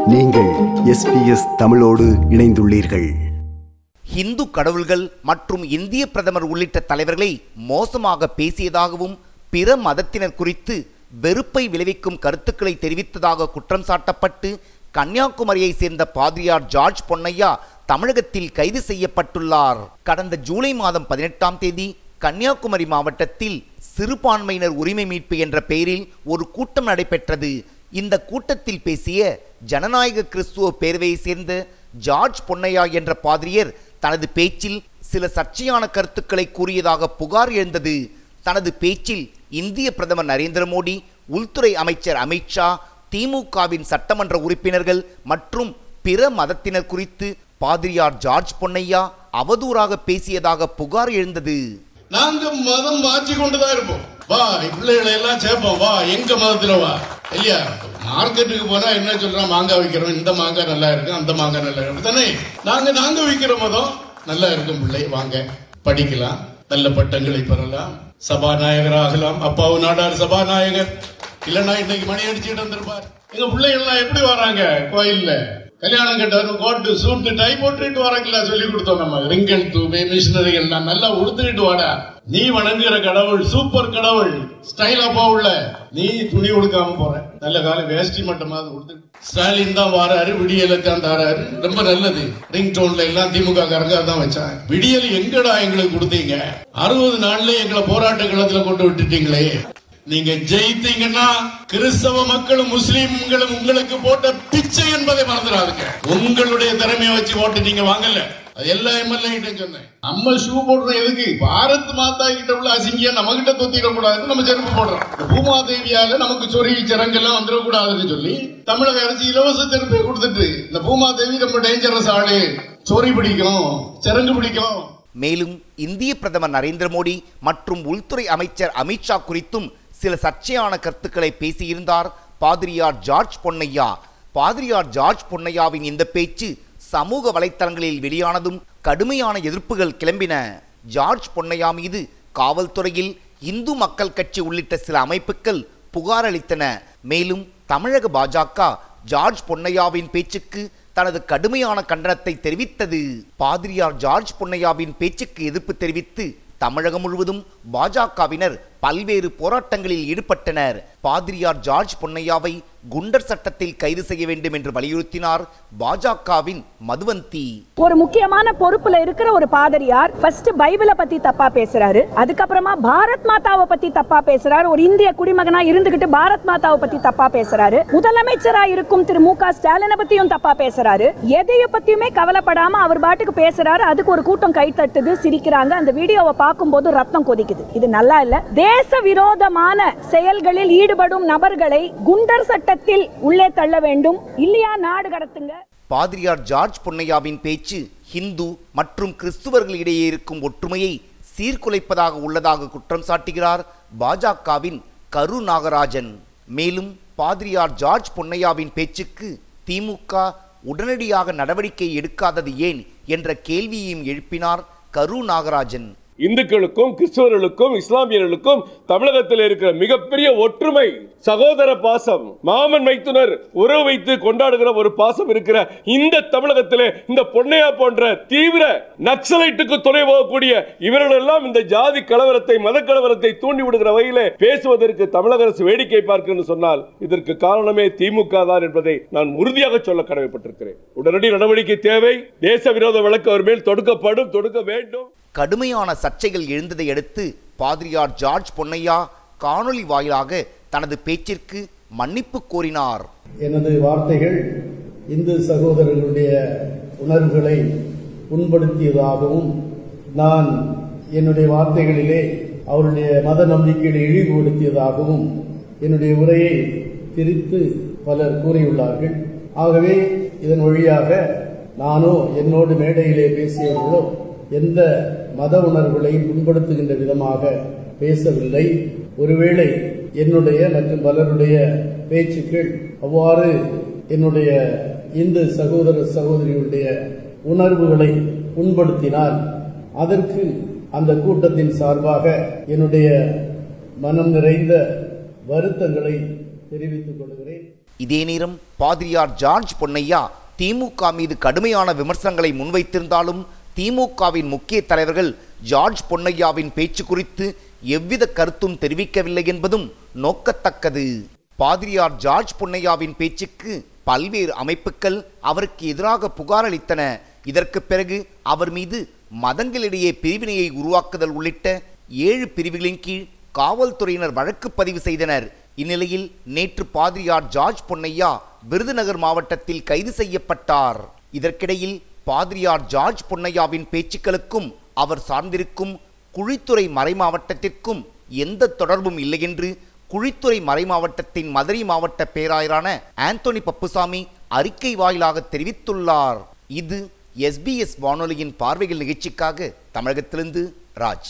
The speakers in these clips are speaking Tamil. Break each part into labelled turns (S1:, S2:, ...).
S1: நீங்கள் எஸ்பிஎஸ் தமிழோடு இணைந்துள்ளீர்கள்
S2: இந்து கடவுள்கள் மற்றும் இந்திய பிரதமர் உள்ளிட்ட தலைவர்களை மோசமாக பேசியதாகவும் பிற மதத்தினர் குறித்து வெறுப்பை விளைவிக்கும் கருத்துக்களை தெரிவித்ததாக குற்றம் சாட்டப்பட்டு கன்னியாகுமரியை சேர்ந்த பாதிரியார் ஜார்ஜ் பொன்னையா தமிழகத்தில் கைது செய்யப்பட்டுள்ளார் கடந்த ஜூலை மாதம் பதினெட்டாம் தேதி கன்னியாகுமரி மாவட்டத்தில் சிறுபான்மையினர் உரிமை மீட்பு என்ற பெயரில் ஒரு கூட்டம் நடைபெற்றது இந்த கூட்டத்தில் பேசிய ஜனநாயக கிறிஸ்துவ பேரவையை சேர்ந்த ஜார்ஜ் பொன்னையா என்ற பாதிரியர் தனது பேச்சில் சில சர்ச்சையான கருத்துக்களை கூறியதாக புகார் எழுந்தது தனது பேச்சில் இந்திய பிரதமர் நரேந்திர மோடி உள்துறை அமைச்சர் அமித்ஷா திமுகவின் சட்டமன்ற உறுப்பினர்கள் மற்றும் பிற மதத்தினர் குறித்து பாதிரியார் ஜார்ஜ் பொன்னையா அவதூறாக பேசியதாக புகார் எழுந்தது
S3: நாங்க மதம் மாற்றி கொண்டுதான் இருப்போம் வா பிள்ளைகளை எல்லாம் சேர்ப்போம் வா எங்க மதத்துல வா இல்லையா மார்க்கெட்டுக்கு போனா என்ன சொல்றான் மாங்காய் விற்கிறோம் இந்த மாங்காய் நல்லா இருக்கு அந்த மாங்காய் நல்லா இருக்கு தானே நாங்க நாங்க விற்கிற மதம் நல்லா இருக்கும் பிள்ளை வாங்க படிக்கலாம் நல்ல பட்டங்களை பெறலாம் சபாநாயகர் ஆகலாம் அப்பாவு நாடார் சபாநாயகர் இல்லைன்னா இன்னைக்கு மணி அடிச்சுட்டு வந்திருப்பார் எங்க பிள்ளைகள் எல்லாம் எப்படி வராங்க கோயில்ல கல்யாணம் கட்டவரும் கோட்டு சூட்டு டை போட்டுட்டு வராங்களா சொல்லி கொடுத்தோம் நம்ம ரிங்கல் தூபே மிஷினரிகள் நான் நல்லா உடுத்துக்கிட்டு வாடா நீ வணங்குற கடவுள் சூப்பர் கடவுள் ஸ்டைலா போவுள்ள நீ துணி உடுக்காம போற நல்ல காலம் வேஷ்டி மட்டுமாவது உடுத்து ஸ்டாலின் தான் வாராரு விடியலை தான் தாராரு ரொம்ப நல்லது ரிங் டோன்ல எல்லாம் திமுக காரங்க தான் வச்சாங்க விடியல் எங்கடா எங்களுக்கு கொடுத்தீங்க அறுபது நாள்ல எங்களை போராட்ட களத்துல கொண்டு விட்டுட்டீங்களே நீங்க ஜெயித்தீங்கன்னா கிறிஸ்தவ மக்களும் முஸ்லீம்களும் உங்களுக்கு போட்ட பிச்சை என்பதை மறந்துடாதுங்க உங்களுடைய திறமையை வச்சு ஓட்டு நீங்க வாங்கல அது எல்லா எம்எல்ஏ கிட்ட சொன்னேன் நம்ம ஷூ போடுறோம் எதுக்கு பாரத் மாதா கிட்ட உள்ள அசிங்கியா நம்ம கிட்ட தொத்திட கூடாதுன்னு நம்ம செருப்பு போடுறோம் இந்த பூமாதேவியால நமக்கு சொறி சிறங்கெல்லாம் வந்துடக்கூடாதுன்னு சொல்லி தமிழக அரசு இலவச செருப்பை கொடுத்துட்டு இந்த பூமாதேவி ரொம்ப டேஞ்சரஸ் ஆளு சொறி பிடிக்கும் சிறங்கு பிடிக்கும்
S2: மேலும் இந்திய பிரதமர் நரேந்திர மோடி மற்றும் உள்துறை அமைச்சர் அமித்ஷா குறித்தும் சில சர்ச்சையான கருத்துக்களை பேசியிருந்தார் பாதிரியார் ஜார்ஜ் பொன்னையா பாதிரியார் ஜார்ஜ் பொன்னையாவின் இந்த பேச்சு சமூக வலைத்தளங்களில் வெளியானதும் கடுமையான எதிர்ப்புகள் கிளம்பின ஜார்ஜ் பொன்னையா மீது காவல்துறையில் இந்து மக்கள் கட்சி உள்ளிட்ட சில அமைப்புகள் புகார் அளித்தன மேலும் தமிழக பாஜக ஜார்ஜ் பொன்னையாவின் பேச்சுக்கு தனது கடுமையான கண்டனத்தை தெரிவித்தது பாதிரியார் ஜார்ஜ் பொன்னையாவின் பேச்சுக்கு எதிர்ப்பு தெரிவித்து தமிழகம் முழுவதும் பாஜகவினர் பல்வேறு போராட்டங்களில் ஈடுபட்டனர் பாதிரியார் ஜார்ஜ் பொன்னையாவை குண்டர் சட்டத்தில் கைது செய்ய வேண்டும் என்று வலியுறுத்தினார் பாஜகவின் மதுவந்தி
S4: ஒரு முக்கியமான பொறுப்புல இருக்கிற ஒரு பாதிரியார் ஃபர்ஸ்ட் பைபிளை பத்தி தப்பா பேசுறாரு அதுக்கப்புறமா பாரத் மாதாவை பத்தி தப்பா பேசுறாரு ஒரு இந்திய குடிமகனா இருந்துகிட்டு பாரத் மாதாவை பத்தி தப்பா பேசுறாரு முதலமைச்சரா இருக்கும் திரு மு க ஸ்டாலினை பத்தியும் தப்பா பேசுறாரு எதைய பத்தியுமே கவலைப்படாம அவர் பாட்டுக்கு பேசுறாரு அதுக்கு ஒரு கூட்டம் கை தட்டுது சிரிக்கிறாங்க அந்த வீடியோவை பார்க்கும்போது ரத்தம் கொதிக்குது இது நல்லா இல்ல தேச விரோதமான செயல்களில் ஈடுபடும் நபர்களை குண்டர் சட்டத்தில் உள்ளே தள்ள வேண்டும் இல்லையா நாடு கடத்துங்க
S2: பாதிரியார் ஜார்ஜ் பொன்னையாவின் பேச்சு ஹிந்து மற்றும் கிறிஸ்துவர்களிடையே இருக்கும் ஒற்றுமையை சீர்குலைப்பதாக உள்ளதாக குற்றம் சாட்டுகிறார் பாஜகவின் கரு நாகராஜன் மேலும் பாதிரியார் ஜார்ஜ் பொன்னையாவின் பேச்சுக்கு திமுக உடனடியாக நடவடிக்கை எடுக்காதது ஏன் என்ற கேள்வியையும் எழுப்பினார் கரு நாகராஜன்
S5: இந்துக்களுக்கும் கிறிஸ்தவர்களுக்கும் இஸ்லாமியர்களுக்கும் தமிழகத்தில் இருக்கிற மிகப்பெரிய ஒற்றுமை சகோதர பாசம் மாமன் மைத்துனர் உறவு வைத்து கொண்டாடுகிற ஒரு பாசம் இருக்கிற இந்த தமிழகத்திலே இந்த பொன்னையா போன்ற தீவிர நக்சலைட்டுக்கு துணை போகக்கூடிய இவர்கள் எல்லாம் இந்த ஜாதி கலவரத்தை மத கலவரத்தை தூண்டி விடுகிற வகையிலே பேசுவதற்கு தமிழக அரசு வேடிக்கை பார்க்கிறது சொன்னால் இதற்கு காரணமே திமுக தான் என்பதை நான் உறுதியாக சொல்ல கடமைப்பட்டிருக்கிறேன் உடனடி நடவடிக்கை தேவை தேச விரோத வழக்கு அவர் மேல் தொடுக்கப்படும் தொடுக்க வேண்டும்
S2: கடுமையான சர்ச்சைகள் எழுந்ததை அடுத்து பாதிரியார் ஜார்ஜ் பொன்னையா காணொளி வாயிலாக தனது பேச்சிற்கு மன்னிப்பு கோரினார்
S6: எனது வார்த்தைகள் இந்து சகோதரர்களுடைய உணர்வுகளை புண்படுத்தியதாகவும் நான் என்னுடைய வார்த்தைகளிலே அவருடைய மத நம்பிக்கைகளை இழிவுபடுத்தியதாகவும் என்னுடைய உரையை திரித்து பலர் கூறியுள்ளார்கள் ஆகவே இதன் வழியாக நானோ என்னோடு மேடையிலே பேசியவர்களோ எந்த மத உணர்வுகளையும் புண்படுத்துகின்ற விதமாக பேசவில்லை ஒருவேளை என்னுடைய மற்றும் பலருடைய பேச்சுக்கள் அவ்வாறு என்னுடைய இந்து சகோதர சகோதரிகளுடைய உணர்வுகளை புண்படுத்தினால் அதற்கு அந்த கூட்டத்தின் சார்பாக என்னுடைய மனம் நிறைந்த வருத்தங்களை தெரிவித்துக் கொள்கிறேன்
S2: இதே நேரம் பாதிரியார் ஜார்ஜ் பொன்னையா திமுக மீது கடுமையான விமர்சனங்களை முன்வைத்திருந்தாலும் திமுகவின் முக்கிய தலைவர்கள் ஜார்ஜ் பொன்னையாவின் பேச்சு குறித்து எவ்வித கருத்தும் தெரிவிக்கவில்லை என்பதும் நோக்கத்தக்கது பாதிரியார் ஜார்ஜ் பொன்னையாவின் பேச்சுக்கு பல்வேறு அமைப்புகள் அவருக்கு எதிராக புகார் அளித்தன இதற்கு பிறகு அவர் மீது மதங்களிடையே பிரிவினையை உருவாக்குதல் உள்ளிட்ட ஏழு பிரிவுகளின் கீழ் காவல்துறையினர் வழக்கு பதிவு செய்தனர் இந்நிலையில் நேற்று பாதிரியார் ஜார்ஜ் பொன்னையா விருதுநகர் மாவட்டத்தில் கைது செய்யப்பட்டார் இதற்கிடையில் பாதிரியார் ஜார்ஜ் பொன்னையாவின் பேச்சுக்களுக்கும் அவர் சார்ந்திருக்கும் குழித்துறை மறைமாவட்டத்திற்கும் எந்த தொடர்பும் இல்லை என்று குழித்துறை மறைமாவட்டத்தின் மதுரை மாவட்ட பேராயரான ஆந்தோனி பப்புசாமி அறிக்கை வாயிலாக தெரிவித்துள்ளார் இது எஸ்பிஎஸ் வானொலியின் பார்வைகள் நிகழ்ச்சிக்காக தமிழகத்திலிருந்து ராஜ்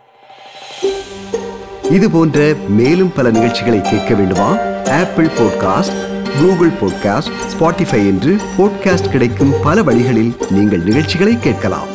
S1: இது போன்ற மேலும் பல நிகழ்ச்சிகளை கேட்க வேண்டுமா Apple podcast Google podcast Spotify என்று பாட்காஸ்ட் கிடைக்கும் பல வழிகளில் நீங்கள் நிகழ்ச்சிகளை கேட்கலாம்